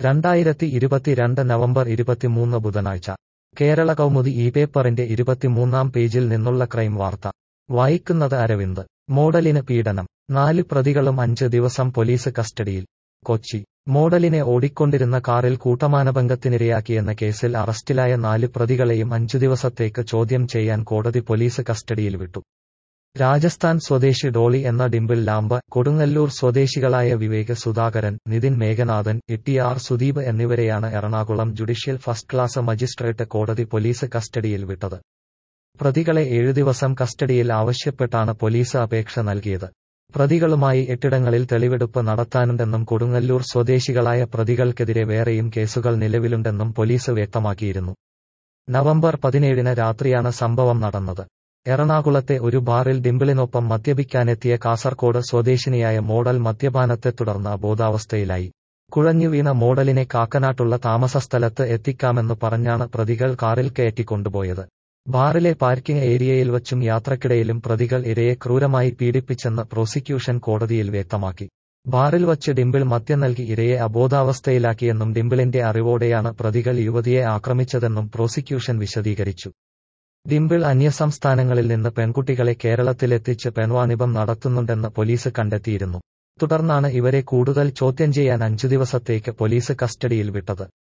രണ്ടായിരത്തി ഇരുപത്തിരണ്ട് നവംബർ ഇരുപത്തിമൂന്ന് ബുധനാഴ്ച കേരള കൗമുദി ഈ പേപ്പറിന്റെ ഇരുപത്തിമൂന്നാം പേജിൽ നിന്നുള്ള ക്രൈം വാർത്ത വായിക്കുന്നത് അരവിന്ദ് മോഡലിന് പീഡനം നാല് പ്രതികളും അഞ്ച് ദിവസം പോലീസ് കസ്റ്റഡിയിൽ കൊച്ചി മോഡലിനെ ഓടിക്കൊണ്ടിരുന്ന കാറിൽ കൂട്ടമാനഭംഗത്തിനിരയാക്കിയെന്ന കേസിൽ അറസ്റ്റിലായ നാല് പ്രതികളെയും അഞ്ചു ദിവസത്തേക്ക് ചോദ്യം ചെയ്യാൻ കോടതി പോലീസ് കസ്റ്റഡിയിൽ വിട്ടു രാജസ്ഥാൻ സ്വദേശി ഡോളി എന്ന ഡിംപിൾ ലാംബ കൊടുങ്ങല്ലൂർ സ്വദേശികളായ വിവേക് സുധാകരൻ നിതിൻ മേഘനാഥൻ ഇ ആർ സുദീപ് എന്നിവരെയാണ് Ernakulam judicial first class magistrate കോടതി പോലീസ് കസ്റ്റഡിയിൽ വിട്ടത് പ്രതികളെ ഏഴു ദിവസം കസ്റ്റഡിയിൽ ആവശ്യപ്പെട്ടാണ് പോലീസ് അപേക്ഷ നൽകിയത് പ്രതികളുമായി എട്ടിടങ്ങളിൽ തെളിവെടുപ്പ് നടത്താനുണ്ടെന്നും കൊടുങ്ങല്ലൂർ സ്വദേശികളായ പ്രതികൾക്കെതിരെ വേറെയും കേസുകൾ നിലവിലുണ്ടെന്നും പോലീസ് വ്യക്തമാക്കിയിരുന്നു നവംബർ പതിനേഴിന് രാത്രിയാണ് സംഭവം നടന്നത് എറണാകുളത്തെ ഒരു ബാറിൽ ഡിംപിളിനൊപ്പം മദ്യപിക്കാനെത്തിയ കാസർകോട് സ്വദേശിനിയായ മോഡൽ മദ്യപാനത്തെ തുടർന്ന് അബോധാവസ്ഥയിലായി കുഴഞ്ഞുവീണ മോഡലിനെ കാക്കനാട്ടുള്ള താമസസ്ഥലത്ത് എത്തിക്കാമെന്ന് പറഞ്ഞാണ് പ്രതികൾ കാറിൽ കയറ്റിക്കൊണ്ടുപോയത് ബാറിലെ പാർക്കിംഗ് ഏരിയയിൽ വച്ചും യാത്രക്കിടയിലും പ്രതികൾ ഇരയെ ക്രൂരമായി പീഡിപ്പിച്ചെന്ന് പ്രോസിക്യൂഷൻ കോടതിയിൽ വ്യക്തമാക്കി ബാറിൽ വച്ച് ഡിംപിൾ മദ്യം നൽകി ഇരയെ അബോധാവസ്ഥയിലാക്കിയെന്നും ഡിംപിളിന്റെ അറിവോടെയാണ് പ്രതികൾ യുവതിയെ ആക്രമിച്ചതെന്നും പ്രോസിക്യൂഷൻ വിശദീകരിച്ചു ഡിംപിൾ അന്യസംസ്ഥാനങ്ങളിൽ നിന്ന് പെൺകുട്ടികളെ കേരളത്തിലെത്തിച്ച് പെൺവാണിഭം നടത്തുന്നുണ്ടെന്ന് പോലീസ് കണ്ടെത്തിയിരുന്നു തുടർന്നാണ് ഇവരെ കൂടുതൽ ചോദ്യം ചെയ്യാൻ അഞ്ചു ദിവസത്തേക്ക് പോലീസ് കസ്റ്റഡിയിൽ വിട്ടത്